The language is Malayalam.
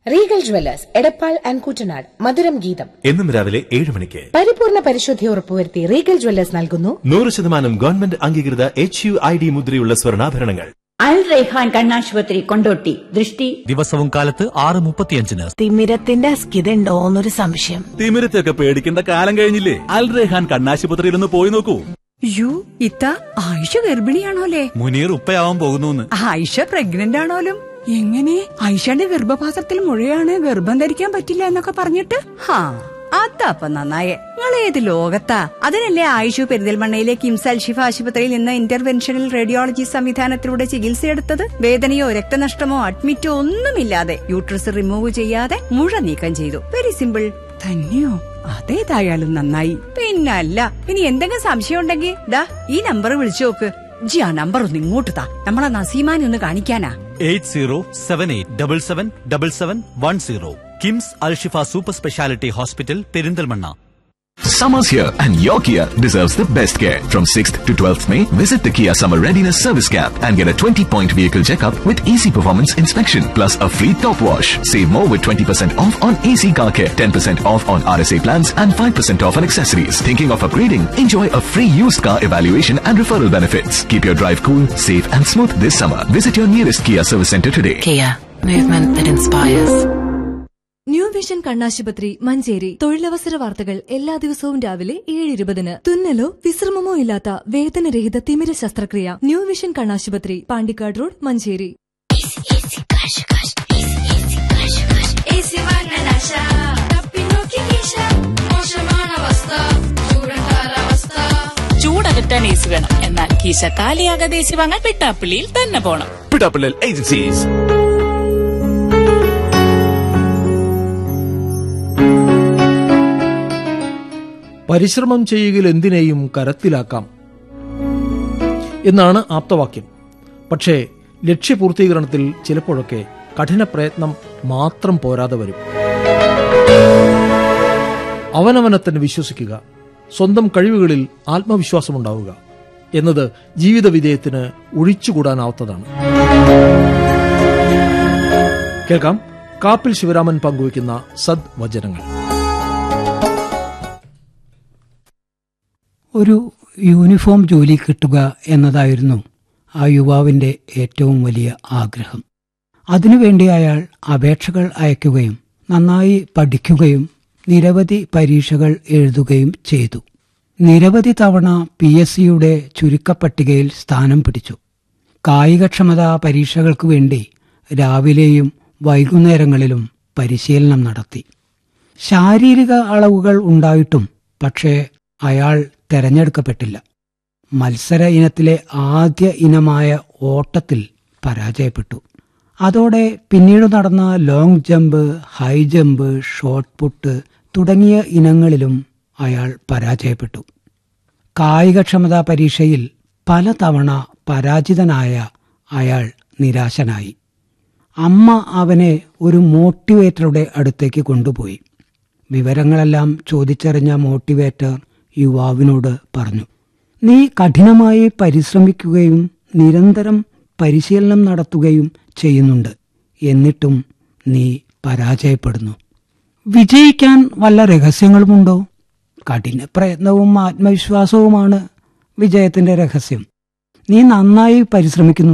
Regal Jewellers Edappal and Koottanad മധുരം ഗീതം എന്നും രാവിലെ ഏഴ് മണിക്ക് പരിപൂർണ പരിശുദ്ധി ഉറപ്പുവരുത്തി റീഗൽ ജ്വല്ലേഴ്സ് നൽകുന്നു നൂറ് ശതമാനം ഗവൺമെന്റ് അംഗീകൃത എച്ച് യു ഐ ഡി മുദ്രയുള്ള സ്വർണ്ണാഭരണങ്ങൾ അൽ റൈഹാൻ കണ്ണാശുപത്രി കൊണ്ടോട്ടി ദൃഷ്ടി ദിവസവും കാലത്ത് ആറ് മുപ്പത്തിയഞ്ചിന് തിമിരത്തിന്റെ അസ്കിതണ്ടോന്നൊരു സംശയം തിമിരത്തൊക്കെ പേടിക്കേണ്ട കാലം കഴിഞ്ഞില്ലേ അൽ റെഹാൻ കണ്ണാശുപത്രിയിൽ ഒന്ന് പോയി നോക്കൂ യു ഇത്ത ആയിഷ ഗർഭിണിയാണോലേ മുനീർ ഉപ്പയാവാൻ പോകുന്നു ആയിഷ പ്രഗ്നന്റ് ആണോലും എങ്ങനെ ആയിഷയുടെ ഗർഭപാത്രത്തിൽ മുഴയാണ് ഗർഭം ധരിക്കാൻ പറ്റില്ല എന്നൊക്കെ പറഞ്ഞിട്ട് ഹാ അതപ്പ നന്നായേ നിങ്ങൾ ഏത് ലോകത്താ അതിനല്ലേ ആയിഷു പെരിന്തൽമണ്ണയിലെ കിംസ് അൽഷിഫ ആശുപത്രിയിൽ നിന്ന് ഇന്റർവെൻഷണൽ റേഡിയോളജി സംവിധാനത്തിലൂടെ ചികിത്സയെടുത്തത് വേദനയോ രക്തനഷ്ടമോ അഡ്മിറ്റോ ഒന്നുമില്ലാതെ യൂട്രസ് റിമൂവ് ചെയ്യാതെ മുഴ നീക്കം ചെയ്തു വെരി സിമ്പിൾ തന്നെയോ അതേതായാലും നന്നായി പിന്നല്ല ഇനി എന്തെങ്കിലും സംശയം ഉണ്ടെങ്കിൽ ദാ ഈ നമ്പർ വിളിച്ചു നോക്ക് ജി ആ നമ്പർ ഒന്ന് ഇങ്ങോട്ട് താ നമ്മളെ നസീമാനെ ഒന്ന് കാണിക്കാനാ eight zero seven eight double seven double seven one zero KIMS Al Shifa super speciality hospital Perinthalmanna Summer's here and your Kia deserves the best care. From 6th to 12th May, visit the Kia Summer Readiness Service Camp and get a 20-point vehicle checkup with easy performance inspection plus a free top wash. Save more with 20% off on AC car care, 10% off on RSA plans and 5% off on accessories. Thinking of upgrading? Enjoy a free used car evaluation and referral benefits. Keep your drive cool, safe and smooth this summer. Visit your nearest Kia service center today. Kia, movement that inspires. New vision കണ്ണാശുപത്രി മഞ്ചേരി തൊഴിലവസര വാർത്തകൾ എല്ലാ ദിവസവും രാവിലെ ഏഴ് ഇരുപതിന് തുന്നലോ വിശ്രമമോ ഇല്ലാത്ത വേദനരഹിത തിമിര ശസ്ത്രക്രിയ ന്യൂ വിഷൻ കണ്ണാശുപത്രി പാണ്ടിക്കാട് റോഡ് മഞ്ചേരി ചൂടകറ്റാൻ ഏസി വേണം എന്നാൽ കീശ കാലിയാകാതെ ഏസി വാങ്ങാൻ പിട്ടാപ്പിള്ളിയിൽ തന്നെ പോണം പിടാപ്പിള്ളൽ ഏജൻസീസ് പരിശ്രമം ചെയ്യുകിൽ എന്തിനേയും കരത്തിലാക്കാം എന്നാണ് ആപ്തവാക്യം പക്ഷേ ലക്ഷ്യപൂർത്തീകരണത്തിൽ ചിലപ്പോഴൊക്കെ കഠിന പ്രയത്നം മാത്രം പോരാതെ വരും അവനവനെ തന്നെ വിശ്വസിക്കുക സ്വന്തം കഴിവുകളിൽ ആത്മവിശ്വാസമുണ്ടാവുക എന്നത് ജീവിത വിജയത്തിന് ഒഴിച്ചുകൂടാനാവാത്തതാണ് കേൾക്കാം കാപ്പിൽ ശിവരാമൻ പങ്കുവയ്ക്കുന്ന സദ് വചനങ്ങൾ ഒരു യൂണിഫോം ജോലി കിട്ടുക എന്നതായിരുന്നു ആ യുവാവിൻ്റെ ഏറ്റവും വലിയ ആഗ്രഹം അതിനുവേണ്ടി അയാൾ അപേക്ഷകൾ അയക്കുകയും നന്നായി പഠിക്കുകയും നിരവധി പരീക്ഷകൾ എഴുതുകയും ചെയ്തു നിരവധി തവണ പി എസ് സിയുടെ ചുരുക്കപ്പട്ടികയിൽ സ്ഥാനം പിടിച്ചു കായികക്ഷമതാ പരീക്ഷകൾക്ക് വേണ്ടി രാവിലെയും വൈകുന്നേരങ്ങളിലും പരിശീലനം നടത്തി ശാരീരിക അളവുകൾ ഉണ്ടായിട്ടും പക്ഷേ അയാൾ തെരഞ്ഞെടുക്കപ്പെട്ടില്ല മത്സര ഇനത്തിലെ ആദ്യ ഇനമായ ഓട്ടത്തിൽ പരാജയപ്പെട്ടു അതോടെ പിന്നീട് നടന്ന long jump high jump shot put തുടങ്ങിയ ഇനങ്ങളിലും അയാൾ പരാജയപ്പെട്ടു കായികക്ഷമതാ പരീക്ഷയിൽ പലതവണ പരാജിതനായ അയാൾ നിരാശനായി അമ്മ അവനെ ഒരു മോട്ടിവേറ്ററുടെ അടുത്തേക്ക് കൊണ്ടുപോയി വിവരങ്ങളെല്ലാം ചോദിച്ചറിഞ്ഞ മോട്ടിവേറ്റർ യുവാവിനോട് പറഞ്ഞു നീ കഠിനമായി പരിശ്രമിക്കുകയും നിരന്തരം പരിശീലനം നടത്തുകയും ചെയ്യുന്നുണ്ട് എന്നിട്ടും നീ പരാജയപ്പെടുന്നു വിജയിക്കാൻ വല്ല രഹസ്യങ്ങളുമുണ്ടോ കഠിന പ്രയത്നവും ആത്മവിശ്വാസവുമാണ് വിജയത്തിന്റെ രഹസ്യം നീ നന്നായി പരിശ്രമിക്കുന്നു